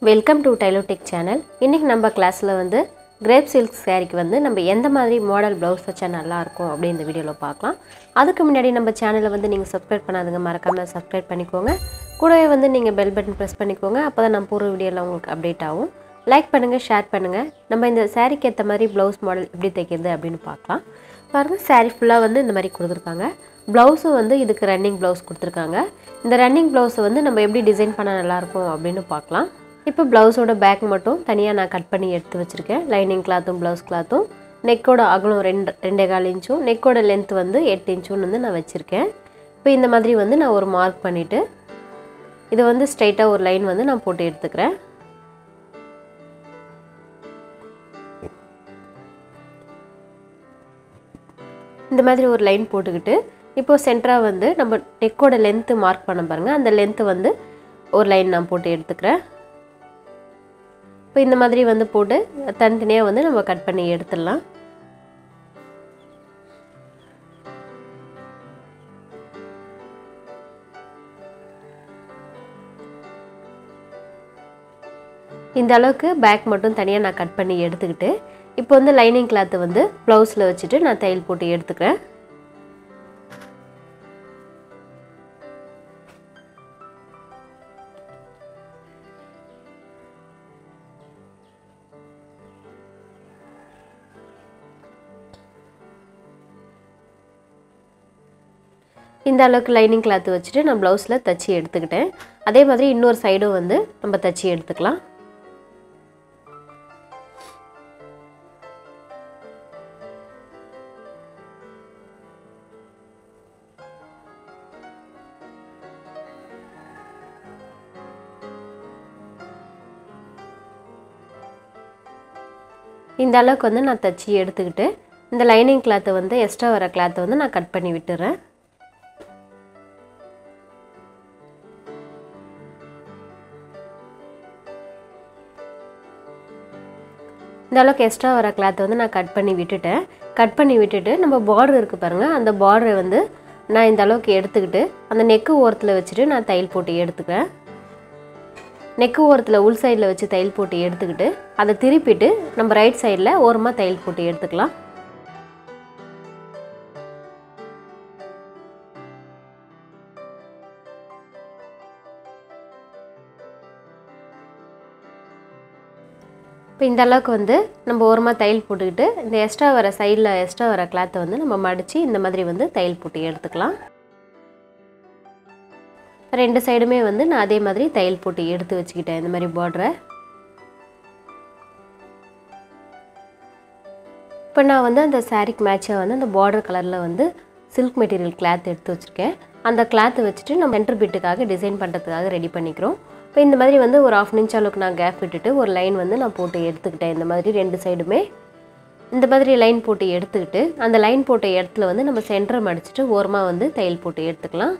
welcome to டைலோடெக் channel இன்றைக்கி நம்ம கிளாஸில் வந்து கிரேப் சில்க் சாரீக்கு வந்து நம்ம எந்த மாதிரி மாடல் ப்ளவுஸ் வச்சா நல்லாயிருக்கும் அப்படி இந்த வீடியோவில் பார்க்கலாம் அதுக்கு முன்னாடி நம்ம சேனலை வந்து நீங்கள் சப்ஸ்கிரைப் பண்ணாதுங்க மறக்காமல் சப்ஸ்கிரைப் பண்ணிக்கோங்க கூடவே வந்து நீங்கள் பெல் பட்டன் ப்ரெஸ் பண்ணிக்கோங்க அப்போ தான் நம்ம பூர்வ வீடியோவில் உங்களுக்கு அப்டேட் ஆகும் லைக் பண்ணுங்கள் ஷேர் பண்ணுங்கள் நம்ம இந்த சாரீக்கு ஏற்ற மாதிரி ப்ளவுஸ் மாடல் எப்படி தைக்கிறது அப்படின்னு பார்க்கலாம் பாருங்கள் சாரீ ஃபுல்லாக வந்து இந்த மாதிரி கொடுத்துருக்காங்க ப்ளவுஸும் வந்து இதுக்கு ரன்னிங் ப்ளவுஸ் கொடுத்துருக்காங்க இந்த ரன்னிங் ப்ளவுஸை வந்து நம்ம எப்படி டிசைன் பண்ணால் நல்லாயிருக்கும் அப்படின்னு பார்க்கலாம் இப்போ ப்ளவுஸோட பேக் மட்டும் தனியாக நான் கட் பண்ணி எடுத்து வச்சுருக்கேன் லைனிங் கிளாத்தும் ப்ளவுஸ் கிளாத்தும் நெக்கோட அகலம் ரெண்டு ரெண்டே கால் இன்ச்சும் நெக்கோட லென்த் வந்து எட்டு இன்ச்சுன்னு வந்து நான் வச்சுருக்கேன் இப்போ இந்த மாதிரி வந்து நான் ஒரு மார்க் பண்ணிவிட்டு இதை வந்து ஸ்ட்ரைட்டாக ஒரு லைன் வந்து நான் போட்டு எடுத்துக்கிறேன் இந்த மாதிரி ஒரு லைன் போட்டுக்கிட்டு இப்போது சென்டராக வந்து நம்ம நெக்கோட லென்த்து மார்க் பண்ண பாருங்கள் அந்த லென்த்து வந்து ஒரு லைன் நான் போட்டு எடுத்துக்கிறேன் இப்போ இந்த மாதிரி வந்து போட்டு தனித்தனியாக வந்து நம்ம கட் பண்ணி எடுத்துடலாம் இந்த அளவுக்கு பேக் மட்டும் தனியாக நான் கட் பண்ணி எடுத்துக்கிட்டு இப்போ வந்து லைனிங் கிளாத்தை வந்து ப்ளவுஸில் வச்சுட்டு நான் தையல் போட்டு எடுத்துக்கிறேன் இந்த அளவுக்கு லைனிங் கிளாத் வச்சுட்டு நான் ப்ளவுஸில் தச்சு எடுத்துக்கிட்டேன் அதே மாதிரி இன்னொரு சைடும் வந்து நம்ம தச்சு எடுத்துக்கலாம் இந்த அளவுக்கு வந்து நான் தச்சு எடுத்துக்கிட்டு இந்த லைனிங் கிளாத்தை வந்து எக்ஸ்ட்ரா வர கிளாத்தை வந்து நான் கட் பண்ணி விட்டுறேன் இந்த அளவுக்கு எக்ஸ்ட்ரா வர கிளாத்தை வந்து நான் கட் பண்ணி விட்டுட்டேன் கட் பண்ணி விட்டுட்டு நம்ம பார்டர் இருக்குது பாருங்கள் அந்த பார்டரை வந்து நான் இந்த அளவுக்கு எடுத்துக்கிட்டு அந்த நெக்கு ஓரத்தில் வச்சுட்டு நான் தையல் போட்டு எடுத்துக்கிறேன் நெக்கு ஓரத்தில் உள் சைடில் வச்சு தையல் போட்டு எடுத்துக்கிட்டு அதை திருப்பிட்டு நம்ம ரைட் சைடில் ஓரமாக தையல் போட்டு எடுத்துக்கலாம் இப்போ இந்த அளவுக்கு வந்து நம்ம ஓரமாக தையல் போட்டுக்கிட்டு இந்த எக்ஸ்ட்ரா வர சைடில் எக்ஸ்ட்ரா வர கிளாத்தை வந்து நம்ம மடித்து இந்த மாதிரி வந்து தையல் போட்டு எடுத்துக்கலாம் ரெண்டு சைடுமே வந்து நான் அதே மாதிரி தையல் போட்டு எடுத்து வச்சுக்கிட்டேன் இந்த மாதிரி பார்டரை இப்போ நான் வந்து அந்த சாரீக்கு மேட்சாக வந்து அந்த பார்டர் கலரில் வந்து சில்க் மெட்டீரியல் கிளாத் எடுத்து வச்சுருக்கேன் அந்த கிளாத்தை வச்சுட்டு நம்ம சென்டர் பிட்டுக்காக டிசைன் பண்ணுறதுக்காக ரெடி பண்ணிக்கிறோம் இப்போ இந்த மாதிரி வந்து ஒரு ஆஃப் இன்ச் அளவுக்கு நான் கேப் விட்டுட்டு ஒரு லைன் வந்து நான் போட்டு எடுத்துக்கிட்டேன் இந்த மாதிரி ரெண்டு சைடுமே இந்த மாதிரி லைன் போட்டு எடுத்துக்கிட்டு அந்த லைன் போட்ட இடத்துல வந்து நம்ம சென்டரை மடிச்சுட்டு ஓரமாக வந்து தையல் போட்டு எடுத்துக்கலாம்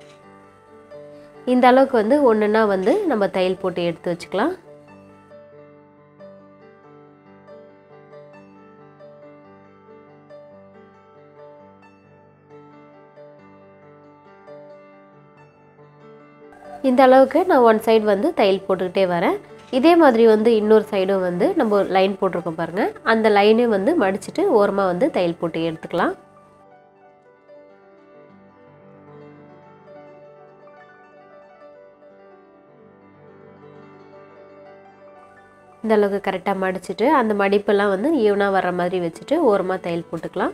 இந்த அளவுக்கு வந்து ஒன்றுன்னா வந்து நம்ம தையல் போட்டு எடுத்து வச்சுக்கலாம் இந்த அளவுக்கு நான் ஒன் சைடு வந்து தையல் போட்டுக்கிட்டே வரேன் இதே மாதிரி வந்து இன்னொரு சைடும் வந்து நம்ம லைன் போட்டிருக்கோம் பாருங்கள் அந்த லைனே வந்து மடிச்சுட்டு ஓரமாக வந்து தையல் போட்டு எடுத்துக்கலாம் இந்த அளவுக்கு கரெக்டாக மடிச்சுட்டு அந்த மடிப்பெல்லாம் வந்து ஈவனாக வர்ற மாதிரி வச்சுட்டு ஓரமாக தையல் போட்டுக்கலாம்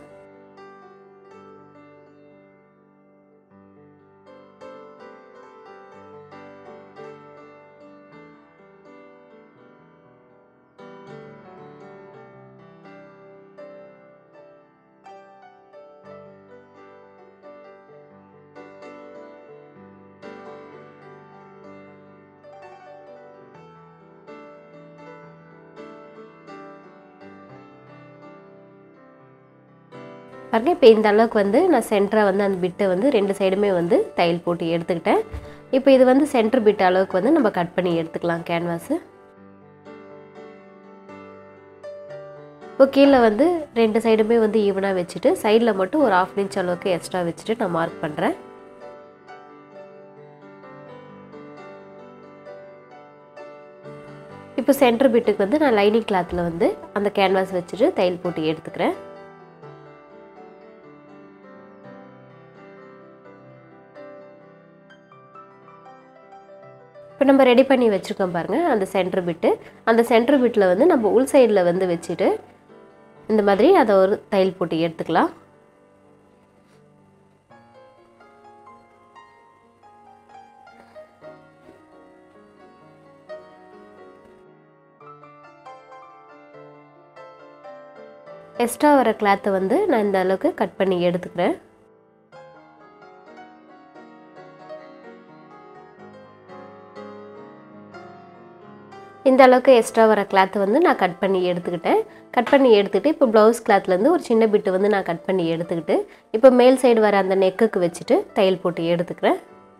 பாருங்க இப்போ இந்த அளவுக்கு வந்து நான் சென்டராக வந்து அந்த பிட்டை வந்து ரெண்டு சைடுமே வந்து தையல் போட்டு எடுத்துக்கிட்டேன் இப்போ இது வந்து சென்டர் பிட் அளவுக்கு வந்து நம்ம கட் பண்ணி எடுத்துக்கலாம் கேன்வாஸு இப்போ கீழே வந்து ரெண்டு சைடுமே வந்து ஈவனாக வச்சுட்டு சைடில் மட்டும் ஒரு ஆஃப் இன்ச் அளவுக்கு எக்ஸ்ட்ரா வச்சுட்டு நான் மார்க் பண்ணுறேன் இப்போ சென்டர் பிட்டுக்கு வந்து நான் லைனிங் கிளாத்தில் வந்து அந்த கேன்வாஸ் வச்சுட்டு தையல் போட்டு எடுத்துக்கிறேன் இப்போ நம்ம ரெடி பண்ணி வச்சுருக்கோம் பாருங்கள் அந்த சென்டர் பிட்டு அந்த சென்டர் பிட்டில் வந்து நம்ம உள் சைடில் வந்து வச்சுட்டு இந்த மாதிரி அதை ஒரு தையல் போட்டு எடுத்துக்கலாம் எக்ஸ்ட்ரா வர கிளாத்தை வந்து நான் இந்த அளவுக்கு கட் பண்ணி எடுத்துக்கிறேன் இந்த அளவுக்கு எக்ஸ்ட்ரா வர கிளாத்தை வந்து நான் கட் பண்ணி எடுத்துக்கிட்டேன் கட் பண்ணி எடுத்துக்கிட்டு இப்போ ப்ளவுஸ் கிளாத்லேருந்து ஒரு சின்ன பிட்டு வந்து நான் கட் பண்ணி எடுத்துக்கிட்டு இப்போ மேல் சைடு வர அந்த நெக்குக்கு வச்சுட்டு தையல் போட்டு எடுத்துக்கிறேன்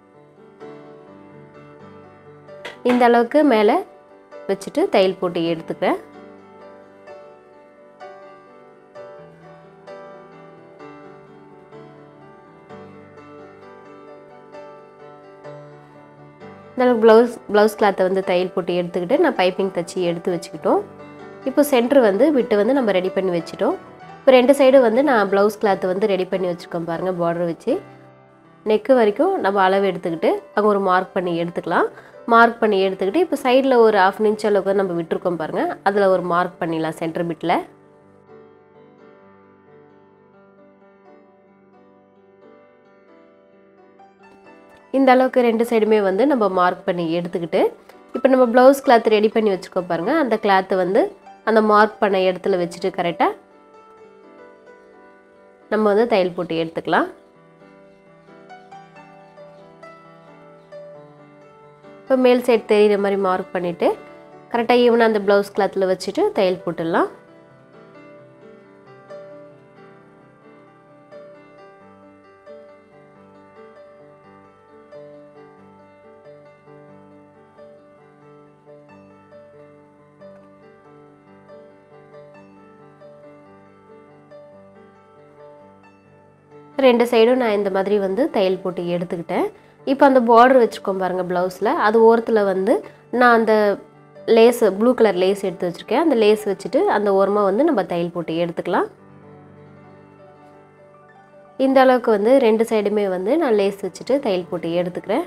இந்த அளவுக்கு மேலே வச்சுட்டு தையல் போட்டு எடுத்துக்கிறேன் இந்த ப்ளவுஸ் ப்ளவுஸ் கிளாத்தை வந்து தையல் போட்டு எடுத்துக்கிட்டு நான் பைப்பிங் தச்சு எடுத்து வச்சுக்கிட்டோம் இப்போ சென்ட்ரு வந்து விட்டு வந்து நம்ம ரெடி பண்ணி வச்சுட்டோம் இப்போ ரெண்டு சைடு வந்து நான் ப்ளவுஸ் கிளாத்தை வந்து ரெடி பண்ணி வச்சுருக்கோம் பாருங்கள் பார்டர் வச்சு நெக்கு வரைக்கும் நம்ம அளவு எடுத்துக்கிட்டு அங்கே ஒரு மார்க் பண்ணி எடுத்துக்கலாம் மார்க் பண்ணி எடுத்துக்கிட்டு இப்போ சைடில் ஒரு ஆஃப் இன்ச் அளவுக்கு நம்ம விட்டுருக்கோம் பாருங்கள் அதில் ஒரு மார்க் பண்ணிடலாம் சென்டர் பிட்டில் இந்த அளவுக்கு ரெண்டு சைடுமே வந்து நம்ம மார்க் பண்ணி எடுத்துக்கிட்டு இப்போ நம்ம ப்ளவுஸ் கிளாத் ரெடி பண்ணி வச்சுருக்கோம் பாருங்கள் அந்த கிளாத்தை வந்து அந்த மார்க் பண்ண இடத்துல வச்சுட்டு கரெக்டாக நம்ம வந்து தையல் போட்டு எடுத்துக்கலாம் இப்போ மேல் சைடு தெரிகிற மாதிரி மார்க் பண்ணிவிட்டு கரெக்டாக ஈவனாக அந்த ப்ளவுஸ் கிளாத்தில் வச்சுட்டு தையல் போட்டுடலாம் ரெண்டு சைடும் நான் இந்த மாதிரி வந்து தையல் போட்டு எடுத்துக்கிட்டேன் இப்போ அந்த பார்டர் வச்சுருக்கோம் பாருங்கள் ப்ளவுஸில் அது ஓரத்தில் வந்து நான் அந்த லேஸ் ப்ளூ கலர் லேஸ் எடுத்து வச்சுருக்கேன் அந்த லேஸ் வச்சுட்டு அந்த ஓரமாக வந்து நம்ம தையல் போட்டு எடுத்துக்கலாம் இந்த அளவுக்கு வந்து ரெண்டு சைடுமே வந்து நான் லேஸ் வச்சுட்டு தையல் போட்டு எடுத்துக்கிறேன்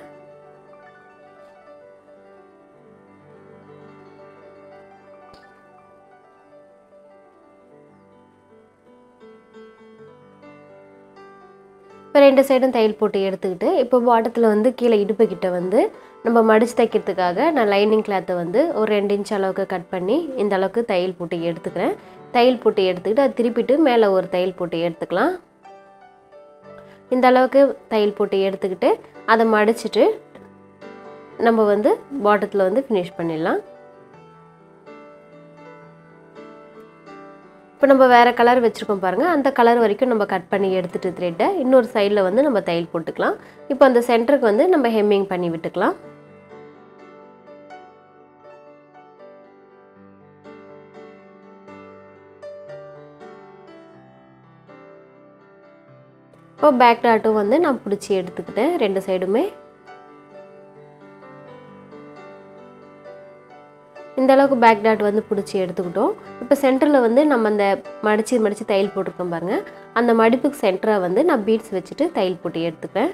இப்போ ரெண்டு சைடும் தையல் போட்டு எடுத்துக்கிட்டு இப்போ பாட்டத்தில் வந்து கீழே இடுப்பு கிட்ட வந்து நம்ம மடித்து தைக்கிறதுக்காக நான் லைனிங் கிளாத்தை வந்து ஒரு ரெண்டு இன்ச் அளவுக்கு கட் பண்ணி இந்த அளவுக்கு தையல் போட்டு எடுத்துக்கிறேன் தையல் போட்டு எடுத்துக்கிட்டு அதை திருப்பிட்டு மேலே ஒரு தையல் போட்டு எடுத்துக்கலாம் இந்த அளவுக்கு தையல் போட்டு எடுத்துக்கிட்டு அதை மடிச்சிட்டு நம்ம வந்து பாட்டத்தில் வந்து ஃபினிஷ் பண்ணிடலாம் இப்போ நம்ம வேறு கலர் வச்சுருக்கோம் பாருங்கள் அந்த கலர் வரைக்கும் நம்ம கட் பண்ணி எடுத்துகிட்டு த்ரெட்டை இன்னொரு சைடில் வந்து நம்ம தையல் போட்டுக்கலாம் இப்போ அந்த சென்டருக்கு வந்து நம்ம ஹெம்மிங் பண்ணி விட்டுக்கலாம் இப்போ பேக் டாட்டும் வந்து நான் பிடிச்சி எடுத்துக்கிட்டேன் ரெண்டு சைடுமே இந்த அளவுக்கு பேக் டாட் வந்து பிடிச்சி எடுத்துக்கிட்டோம் இப்போ சென்டரில் வந்து நம்ம அந்த மடித்து மடித்து தையல் போட்டிருக்கோம் பாருங்கள் அந்த மடிப்புக்கு சென்டராக வந்து நான் பீட்ஸ் வச்சுட்டு தையல் போட்டு எடுத்துப்பேன்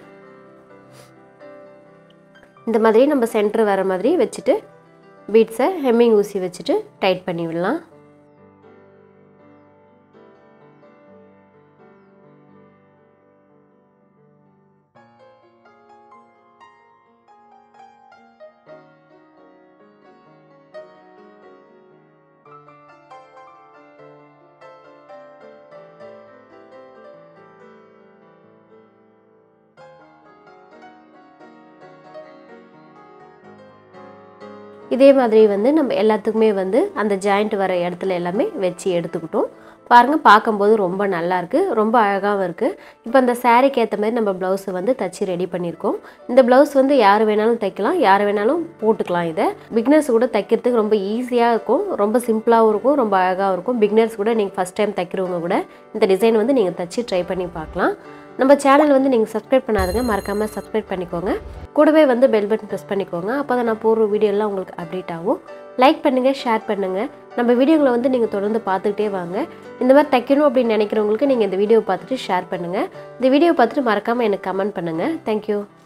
இந்த மாதிரி நம்ம சென்டர் வர மாதிரி வச்சுட்டு பீட்ஸை ஹெம்மிங் ஊசி வச்சுட்டு டைட் பண்ணி விடலாம் இதே மாதிரி வந்து நம்ம எல்லாத்துக்குமே வந்து அந்த ஜாயிண்ட் வர இடத்துல எல்லாமே வச்சு எடுத்துக்கிட்டோம் பாருங்கள் பார்க்கும்போது ரொம்ப நல்லா இருக்கு ரொம்ப அழகாகவும் இருக்குது இப்போ அந்த சாரீக்கு ஏற்ற மாதிரி நம்ம ப்ளவுஸை வந்து தச்சு ரெடி பண்ணியிருக்கோம் இந்த ப்ளவுஸ் வந்து யார் வேணாலும் தைக்கலாம் யார் வேணாலும் போட்டுக்கலாம் இதை பிக்னர்ஸ் கூட தைக்கிறதுக்கு ரொம்ப ஈஸியாக இருக்கும் ரொம்ப சிம்பிளாகவும் இருக்கும் ரொம்ப அழகாகவும் இருக்கும் பிக்னர்ஸ் கூட நீங்கள் ஃபஸ்ட் டைம் தைக்கிறவங்க கூட இந்த டிசைன் வந்து நீங்கள் தச்சு ட்ரை பண்ணி பார்க்கலாம் நம்ம சேனல் வந்து நீங்கள் சப்ஸ்கிரைப் பண்ணாதுங்க மறக்காமல் சப்ஸ்கிரைப் பண்ணிக்கோங்க கூடவே வந்து பெல் பட்டன் ப்ரெஸ் பண்ணிக்கோங்க அப்போ தான் நான் போடுற வீடியோலாம் உங்களுக்கு அப்டேட் ஆகும் லைக் பண்ணுங்கள் ஷேர் பண்ணுங்கள் நம்ம வீடியோங்களை வந்து நீங்கள் தொடர்ந்து பார்த்துக்கிட்டே வாங்க இந்த மாதிரி தைக்கணும் அப்படின்னு நினைக்கிறவங்களுக்கு நீங்கள் இந்த வீடியோ பார்த்துட்டு ஷேர் பண்ணுங்கள் இந்த வீடியோ பார்த்துட்டு மறக்காமல் எனக்கு கமெண்ட் பண்ணுங்கள் தேங்க்யூ